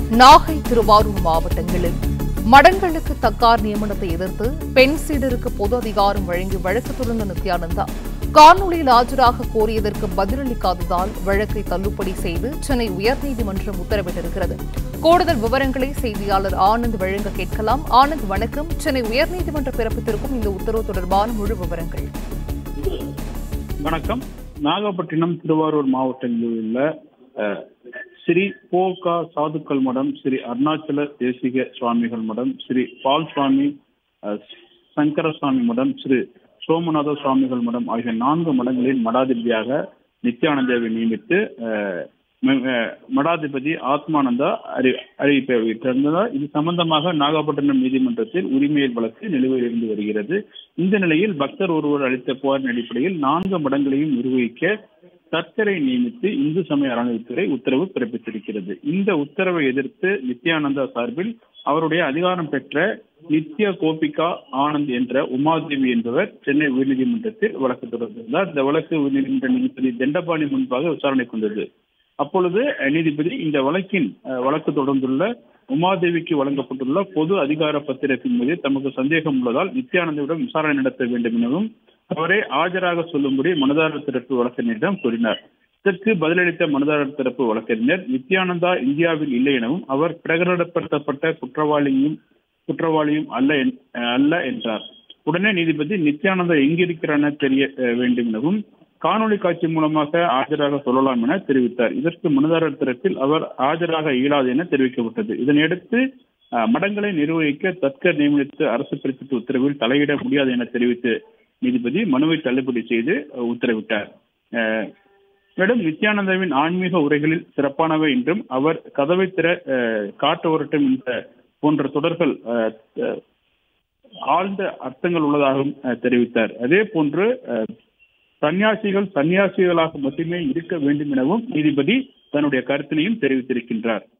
நாகை திருவாரூர் மாவட்டங்களில் மடங்களுக்கு தக்கார் நியமனத்தை எதிர்த்து பெண் சீடருக்கு பொது அதிகாரம் வழங்கி வழக்கு தொடர்ந்த நித்யானந்தா காணொலியில் ஆஜராக கோரியதற்கு பதிலளிக்காததால் வழக்கை தள்ளுபடி செய்து சென்னை உயர்நீதிமன்றம் உத்தரவிட்டிருக்கிறது கூடுதல் விவரங்களை செய்தியாளர் ஆனந்த் வழங்க கேட்கலாம் ஆனந்த் வணக்கம் சென்னை உயர்நீதிமன்றம் பிறப்பித்திருக்கும் இந்த உத்தரவு தொடர்பான முழு விவரங்கள் வணக்கம் நாகப்பட்டினம் திருவாரூர் மாவட்டங்களில் உள்ள அஹ், ஸ்ரீ போகா சாதுக்கள் மடம் ஸ்ரீ அருணாச்சல தேசிக சுவாமிகள் மடம் ஸ்ரீ பால் சுவாமி அஹ், சங்கர சுவாமி மடம் ஸ்ரீ சோமநாத சுவாமிகள் மடம் ஆகிய நான்கு மடங்களின் மடாதிபதியாக நித்யானந்தாவை நியமித்து அஹ், ம- அஹ், மடாதிபதி ஆத்மானந்தா அறி அறிவிப்பிருந்ததால் இது சம்பந்தமாக நாகப்பட்டினம் நீதிமன்றத்தில் உரிமையல் வழக்கு நிலுவையில் இருந்து வருகிறது இந்த நிலையில் பக்தர் ஒருவர் அளித்த புகாரின் அடிப்படையில் நான்கு மடங்களையும் நிர்வகிக்க தற்கரை நியமித்து இந்து சமய அறநிலைத்துறை உத்தரவு பிறப்பித்திருக்கிறது இந்த உத்தரவை எதிர்த்து நித்யானந்தா சார்பில் அவருடைய அதிகாரம் பெற்ற நித்ய கோபிகா ஆனந்த் என்ற உமாதேவி என்பவர் சென்னை உயர்நீதிமன்றத்தில் வழக்கு தொடர்ந்திருந்தார் இந்த வழக்கு உயர்நீதிமன்ற நீதிபதி தண்டபாணி முன்பாக விசாரணைக்கு வந்தது அப்பொழுது அஹ், நீதிபதி இந்த வழக்கின் அஹ், வழக்கு தொடர்ந்துள்ள உமாதேவிக்கு வழங்கப்பட்டுள்ள பொது அதிகார பத்திரத்தின் மீது தமக்கு சந்தேகம் உள்ளதால் நித்யானந்தாவிடம் விசாரணை நடத்த வேண்டும் எனவும் அவரை ஆஜராக சொல்லும்படி மனுதாரர் தரப்பு வழக்கறிஞரிடம் கூறினார் இதற்கு பதிலளித்த மனுதாரர் தரப்பு வழக்கறிஞர் நித்யானந்தா இந்தியாவில் இல்லை எனவும் அவர் பிரகடனப்படுத்தப்பட்ட குற்றவாளியும் குற்றவாளியும் அல்ல என்- அஹ், அல்ல என்றார் உடனே நீதிபதி நித்யானந்தா எங்கிருக்கிறார் என தெரிய அஹ், வேண்டும் எனவும் காணொளி காட்சி மூலமாக ஆஜராக சொல்லலாம் என தெரிவித்தார் இதற்கு மனுதாரர் தரப்பில் அவர் ஆஜராக இயலாது என தெரிவிக்கப்பட்டது இதனையடுத்து அஹ், மடங்களை நிர்வகிக்க தத்கர் நியமித்து அரசு பிறப்பித்த உத்தரவில் தலையிட முடியாது என தெரிவித்து நீதிபதி மனுவை தள்ளுபடி செய்து அஹ், உத்தரவிட்டார் அஹ், மேலும் நித்யானந்தாவின் ஆன்மீக உரைகளில் சிறப்பானவை என்றும் அவர் கதவை திற அஹ், காட்டு வரட்டும் என்ற போன்ற தொடர்கள் அஹ், அஹ், ஆழ்ந்த அர்த்தங்கள் உள்ளதாகவும் அஹ், தெரிவித்தார் அதே போன்று அஹ், சன்னியாசிகள் சன்னியாசிகளாக மட்டுமே இருக்க வேண்டும் எனவும் நீதிபதி தன்னுடைய கருத்தினையும் தெரிவித்திருக்கின்றார்